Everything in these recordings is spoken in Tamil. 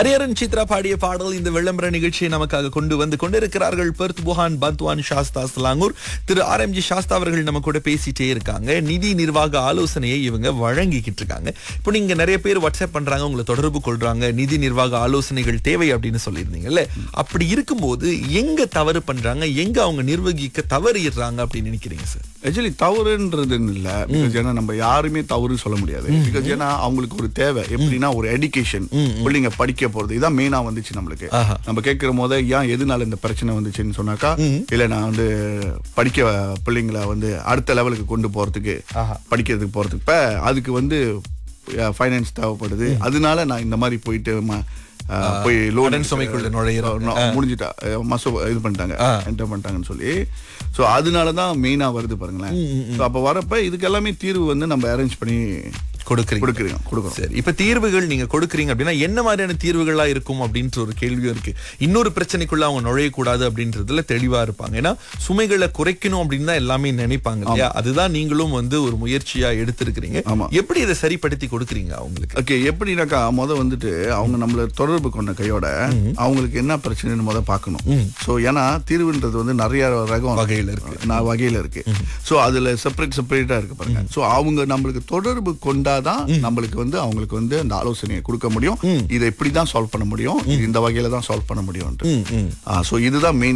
ஹரிஹரன் சித்ரா பாடிய பாடல் இந்த விளம்பர நிகழ்ச்சியை நமக்காக கொண்டு வந்து கொண்டிருக்கிறார்கள் பெர்த் புகான் பத்வான் சாஸ்தா ஸ்லாங்கூர் திரு ஆர் எம் ஜி சாஸ்தா அவர்கள் நம்ம கூட பேசிட்டே இருக்காங்க நிதி நிர்வாக ஆலோசனையை இவங்க வழங்கிக்கிட்டு இருக்காங்க இப்போ நீங்க நிறைய பேர் வாட்ஸ்அப் பண்றாங்க உங்களை தொடர்பு கொள்றாங்க நிதி நிர்வாக ஆலோசனைகள் தேவை அப்படின்னு சொல்லியிருந்தீங்கல்ல அப்படி இருக்கும்போது எங்க தவறு பண்றாங்க எங்க அவங்க நிர்வகிக்க தவறிடுறாங்க அப்படின்னு நினைக்கிறீங்க சார் ஆக்சுவலி தவறுன்றது இல்ல பிகாஸ் ஏன்னா நம்ம யாருமே தவறு சொல்ல முடியாது பிகாஸ் ஏன்னா அவங்களுக்கு ஒரு தேவை எப்படின்னா ஒரு எஜுகேஷன் பிள்ளைங்க படிக்க போறது இதான் மெயினா வந்துச்சு நம்மளுக்கு ஆஹா. நம்ம கேட்கிற போது ஏன் எதனால இந்த பிரச்சனை வந்துச்சுன்னு சொன்னாக்கா இல்ல நான் வந்து படிக்க பிள்ளைங்களை வந்து அடுத்த லெவலுக்கு கொண்டு போறதுக்கு ஆஹா. படிக்கிறதுக்கு போறதுக்கு இப்ப அதுக்கு வந்து ஃபைனான்ஸ் தேவைப்படுது அதனால நான் இந்த மாதிரி போயிட்டு ம- அஹ், போய் லோன் கடன் சுமைக்குள்ள நுழையிறோம். முடிஞ்சிட்டா அஹ், மசோ இது பண்ணிட்டாங்க என்டர் பண்ணிட்டாங்கன்னு சொல்லி சோ அதனால தான் மெயினா வருது பாருங்களேன் So, அப்ப வரப்ப இதுக்கு எல்லாமே தீர்வு வந்து நம்ம அரேஞ்ச் பண்ணி கொடுக்குறீங்க கொடுக்குறோம் கொடுக்குறோம் சரி இப்ப தீர்வுகள் நீங்க கொடுக்குறீங்க அப்படின்னா என்ன மாதிரியான தீர்வுகளா இருக்கும் அப்படின்ற ஒரு கேள்வியும் இருக்கு இன்னொரு பிரச்சனைக்குள்ள அவங்க நுழையக்கூடாது அப்படின்றதுல தெளிவா இருப்பாங்க ஏன்னா சுமைகளை குறைக்கணும் அப்படின்னு தான் எல்லாமே நினைப்பாங்க இல்லையா அதுதான் நீங்களும் வந்து ஒரு முயற்சியா எடுத்திருக்கிறீங்க ஆமா. எப்படி இதை சரிப்படுத்தி கொடுக்குறீங்க அவங்களுக்கு ஓகே எப்படின்னாக்கா முத வந்துட்டு அவங்க நம்மள தொடர்பு கொண்ட கையோட அவங்களுக்கு என்ன பிரச்சனைன்னு முத பார்க்கணும் சோ ஏன்னா தீர்வுன்றது வந்து நிறைய ரகம் வகையில இருக்கு. நான் வகையில இருக்கு சோ அதுல செப்பரேட் செப்பரேட்டா இருக்கு பாருங்க சோ அவங்க நம்மளுக்கு தொடர்பு கொண்டாதான் நம்மளுக்கு வந்து அவங்களுக்கு வந்து அந்த ஆலோசனையை கொடுக்க முடியும் இதை இப்படி தான் சால்வ் பண்ண முடியும் இது இந்த வகையில தான் சால்வ் பண்ண முடியும் ம், ம். சோ இதுதான் மெயின்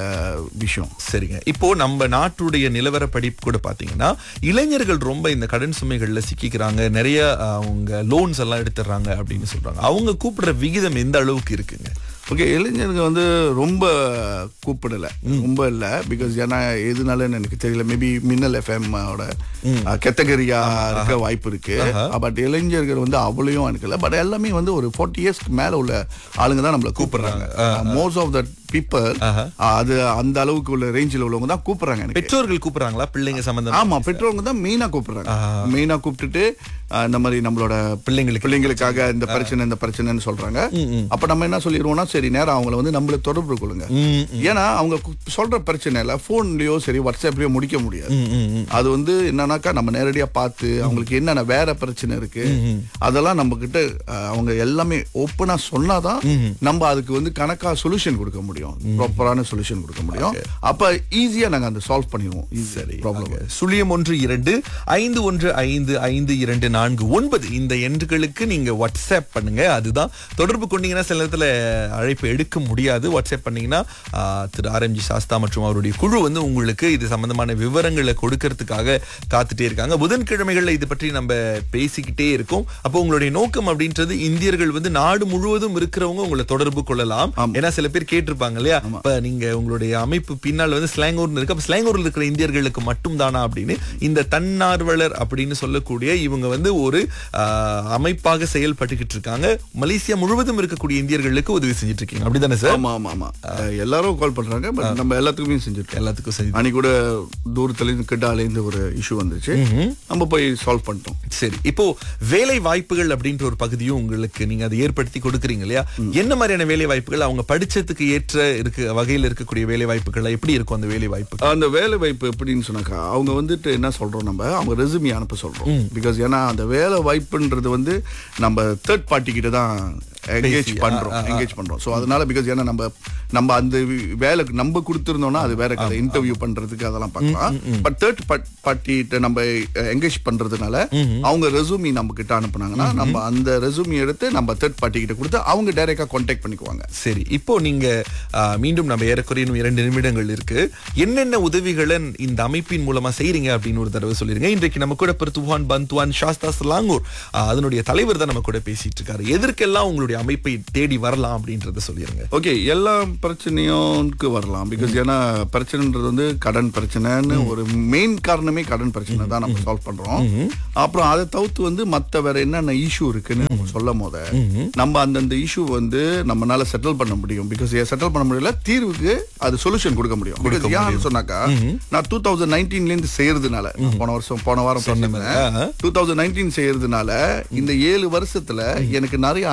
விஷயம் சரிங்க இப்போ நம்ம நாட்டுடைய நிலவரப்படி கூட பாத்தீங்கன்னா இளைஞர்கள் ரொம்ப இந்த கடன் சுமைகள்ல சிக்கிக்கிறாங்க நிறைய அஹ், அவங்க லோன்ஸ் எல்லாம் எடுத்துடுறாங்க அப்படின்னு சொல்றாங்க அவங்க கூப்பிடுற விகிதம் எந்த அளவுக்கு இருக்குங்க ஓகே இளைஞருங்க வந்து ரொம்ப கூப்பிடல ரொம்ப இல்ல பிகாஸ் ஏன்னா எதுனாலன்னு எனக்கு தெரியல மேபி மின்னல் எஃப்எம் ஓட கேட்டகரியா இருக்க வாய்ப்பு இருக்கு பட் இளைஞர்கள் வந்து அவ்வளையும் எனக்கு இல்ல பட் எல்லாமே வந்து ஒரு ஃபார்ட்டி இயர்ஸ்க்கு மேல உள்ள ஆளுங்க தான் நம்மள கூப்பிடுறாங்க மோஸ்ட் ஆஃப் த பீப்புள் அது அந்த அளவுக்கு உள்ள ரேஞ்சில் உள்ளவங்க தான் கூப்பிடுறாங்க எனக்கு பெற்றோர்கள் கூப்பிடுறாங்களா பிள்ளைங்க சம்பந்தம் ஆமா பெற்றோருங்க தான் மெயினா கூப்பிடுறாங்க மெயினா கூப்பிட்டுட்டு ஆஹ், இந்த மாதிரி நம்மளோட பிள்ளைங்களுக்கு பிள்ளைங்களுக்காக இந்த பிரச்சனை இந்த பிரச்சனைன்னு சொல்றாங்க அப்ப நம்ம என்ன சொல்லிடுவோம்னா சரி நேரம் அவங்கள வந்து நம்மள தொடர்பு கொள்ளுங்க ம், ஏன்னா அவங்க கு- சொல்ற பிரச்சனைல போன்லயோ சரி வாட்ஸ்அப்லயோ முடிக்க முடியாது ம், ம், ம். அது வந்து என்னன்னாக்கா நம்ம நேரடியா பார்த்து அவங்களுக்கு என்னென்ன வேற பிரச்சனை இருக்கு அதெல்லாம் நம்ம கிட்ட அஹ், அவங்க எல்லாமே ஓப்பனா சொன்னாதான் நம்ம அதுக்கு வந்து கணக்கா சொல்யூஷன் கொடுக்க முடியும் ப்ராப்பரான சொல்யூஷன் கொடுக்க முடியும் அப்ப ஈஸியா நாங்க அந்த சால்வ் பண்ணிடுவோம் சரி ப்ராப்ளம் ஆக, சுழியம் ஒன்று இரண்டு ஐந்து ஒன்று ஐந்து ஐந்து இரண்டு நான்கு ஒன்பது இந்த எண்களுக்கு நீங்க வாட்ஸ்அப் பண்ணுங்க அதுதான் தொடர்பு கொண்டீங்கன்னா சில நேரத்துல அழைப்பு எடுக்க முடியாது வாட்ஸ்அப் பண்ணீங்கன்னா ஆ, திரு ஆர்எம்ஜி சாஸ்தா மற்றும் அவருடைய குழு வந்து உங்களுக்கு இது சம்பந்தமான விவரங்களை கொடுக்கறதுக்காக காத்துட்டே இருக்காங்க புதன்கிழமைகள்ல இது பற்றி நம்ம பேசிக்கிட்டே இருக்கோம் அப்போ உங்களுடைய நோக்கம் அப்படின்றது இந்தியர்கள் வந்து நாடு முழுவதும் இருக்கிறவங்க உங்களை தொடர்பு கொள்ளலாம் ஏன்னா சில பேர் கேட்டிருப்பாங்க இல்லையா இப்ப நீங்க உங்களுடைய அமைப்பு பின்னால் வந்து ஸ்லாங்கூர்னு இருக்கு அப்ப ஸ்லாங்கூர்ல இருக்கிற இந்தியர்களுக்கு மட்டும் தானா அப்படின்னு இந்த தன்னார்வலர் அப்படின்னு சொல்லக்கூடிய இவங்க வந்து ஒரு ஆஹ், அமைப்பாக செயல்பட்டுக்கிட்டு இருக்காங்க மலேசியா முழுவதும் இருக்கக்கூடிய இந்தியர்களுக்கு உதவி செஞ்சுட்டு இருக்கீங்க அப்படிதானே சார் ஆமா ஆமா ஆமா அஹ், எல்லாரும் கால் பண்றாங்க பட் நம்ம எல்லாத்துக்குமே செஞ்சுட்டு எல்லாத்துக்கும் செஞ்சு அன்னைக்கு கூட தூரத்துல இருந்து கிட்டால இருந்து ஒரு இஷ்யூ வந்துச்சு நம்ம போய் சால்வ் பண்ணிட்டோம் சரி இப்போ வேலை வாய்ப்புகள் அப்படின்ற ஒரு பகுதியும் உங்களுக்கு நீங்க அதை ஏற்படுத்தி கொடுக்குறீங்க இல்லையா என்ன மாதிரியான வேலை வாய்ப்புகள் அவங்க படிச்சதுக்கு ஏற்ற இருக்கு வகையில் இருக்கக்கூடிய வேலை வாய்ப்புகள் எப்படி இருக்கும் அந்த வேலை வாய்ப்பு அந்த வேலை வாய்ப்பு எப்படின்னு சொன்னாக்கா அவங்க வந்துட்டு என்ன சொல்றோம் நம்ம அவங்க ரெசுமி அனுப்ப சொல்றோம் பிகாஸ் ஏன்னா அந்த வேலை வாய்ப்புன்றது வந்து நம்ம தேர்ட் பார்ட்டி கிட்ட தான் என்கேஜ் பண்றோம் என்கேஜ் பண்றோம் ஸோ அதனால பிகாஸ் ஏன்னா நம்ம நம்ம அந்த வி- வேலைக்கு நம்ம கொடுத்துருந்தோம்னா அது வேற கதை இன்டர்வியூ பண்றதுக்கு அதெல்லாம் பார்க்கலாம் பட் தேர்ட் பார்ட்டிகிட்ட நம்ம என்கேஜ் பண்றதுனால அவங்க ரெசுமி நம்ம கிட்ட அனுப்புனாங்கன்னா நம்ம அந்த ரெசுமி எடுத்து நம்ம தேர்ட் பார்ட்டி கிட்ட கொடுத்து அவங்க டைரக்டா கான்டாக்ட் பண்ணிக்குவாங்க சரி இப்போ நீங்க ஆ, மீண்டும் நம்ம ஏறக்குறைய இன்னும் இரண்டு நிமிடங்கள் இருக்கு என்னென்ன உதவிகளை இந்த அமைப்பின் மூலமா செய்றீங்க அப்படின்னு ஒரு தடவை சொல்லிருங்க இன்றைக்கு நம்ம கூட பெருத்துவான் பந்துவான் சாஸ்தா ஸ்லாங்கூர் ஆ, அதனுடைய தலைவர் தான் நம்ம கூட பேசிட்டு இருக்காரு எதற்கெல்லாம் உங்களுடைய அமைப்பை தேடி வரலாம் அப்படின்றத சொல்லிருங்க ஓகே எல்லா பிரச்சனையும்க்கு வரலாம் பிகாஸ் ஏன்னா பிரச்சனைன்றது வந்து கடன் பிரச்சனைன்னு ஒரு மெயின் காரணமே கடன் பிரச்சனை தான் நம்ம சால்வ் பண்றோம் அப்புறம் அதை தவிர்த்து வந்து மத்த வேற என்னென்ன இஷ்யூ இருக்குன்னு நம்ம சொல்லும் போத நம்ம அந்தந்த இஷ்யூ வந்து நம்மனால செட்டில் பண்ண முடியும் பிகாஸ் செட்டில் பண்ண முடியல தீர்வுக்கு அது சொல்யூஷன் கொடுக்க முடியும் Because ஏன்னு சொன்னாக்கா நான் டூ தௌசண்ட் நைன்டீன்ல இருந்து செய்யறதுனால நான் போன வருஷம் போன வாரம் சொன்னேன் டூ தௌசண்ட் நைன்டீன் செய்யறதுனால இந்த ஏழு வருஷத்துல எனக்கு நிறைய அனுபவம்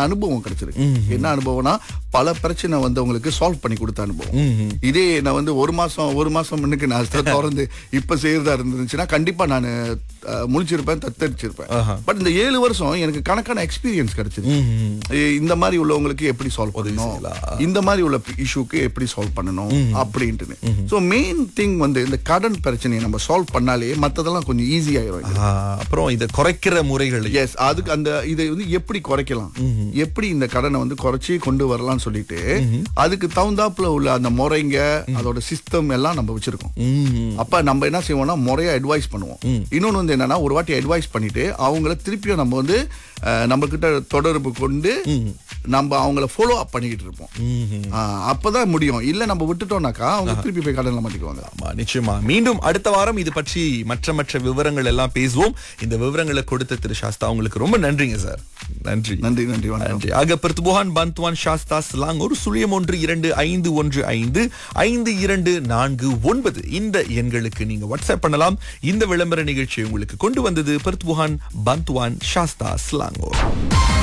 கிடைச்சிருக்கு என்ன அனுபவம்னா பல பிரச்சனை வந்து உங்களுக்கு சால்வ் பண்ணி கொடுத்த அனுபவம் இதே நான் வந்து ஒரு மாசம் ஒரு மாசம் முன்னுக்கு நான் அதை திறந்து இப்ப செய்யறதா இருந்துச்சுன்னா கண்டிப்பா நான் முழிச்சிருப்பேன் தத்தரிச்சிருப்பேன் பட் இந்த ஏழு வருஷம் எனக்கு கணக்கான எக்ஸ்பீரியன்ஸ் கிடைச்சது இ- இந்த மாதிரி உள்ளவங்களுக்கு எப்படி சால்வ் பண்ணணும் இந்த மாதிரி உள்ள இஷ்யூக்கு எப்படி சால்வ் பண்ணணும் அப்படின்ட்டு ஸோ மெயின் திங் வந்து இந்த கடன் பிரச்சனையை நம்ம சால்வ் பண்ணாலே மத்ததெல்லாம் கொஞ்சம் ஈஸி ஆயிரும் ஆ, அப்புறம் இதை குறைக்கிற முறைகள் எஸ் அதுக்கு அந்த இதை வந்து எப்படி குறைக்கலாம் எப்படி இந்த கடனை வந்து குறைச்சி கொண்டு வரலாம்னு சொல்லிட்டு அதுக்கு தகுந்தாப்புல உள்ள அந்த முறைங்க அதோட சிஸ்டம் எல்லாம் நம்ம வச்சிருக்கோம் அப்ப நம்ம என்ன செய்வோம்னா முறையா அட்வைஸ் பண்ணுவோம் இன்னொன்னு வந்து என்னன்னா ஒரு வாட்டி அட்வைஸ் பண்ணிட்டு அவங்கள திருப்பியும் நம்ம வந்து அஹ், நம்ம கிட்ட தொடர்பு கொண்டு நம்ம அவங்கள ஃபாலோ அப் பண்ணிக்கிட்டு இருப்போம் ஆஹ், அப்பதான் முடியும் இல்ல நம்ம விட்டுட்டோம்னாக்கா அவங்க திருப்பி போய் கடன்ல மாட்டிக்குவாங்க ஆமா நிச்சயமா மீண்டும் அடுத்த வாரம் இது பற்றி மற்ற மற்ற விவரங்கள் எல்லாம் பேசுவோம் இந்த விவரங்களை கொடுத்த திரு சாஸ்தா உங்களுக்கு ரொம்ப நன்றிங்க சார் நன்றி நன்றி நன்றி வணக்கம் நன்றி ஆக பெர்துபுகான் பந்த்வான் சாஸ்தா ஸ்லாங் ஒரு சுழியம் ஒன்று இரண்டு ஐந்து ஒன்று ஐந்து ஐந்து இரண்டு நான்கு ஒன்பது இந்த எண்களுக்கு நீங்க வாட்ஸ்அப் பண்ணலாம் இந்த விளம்பர நிகழ்ச்சியை உங்களுக்கு கொண்டு வந்தது பெர்துபுகான் பந்த்வான் சாஸ்தா ஸ்லாங்கோ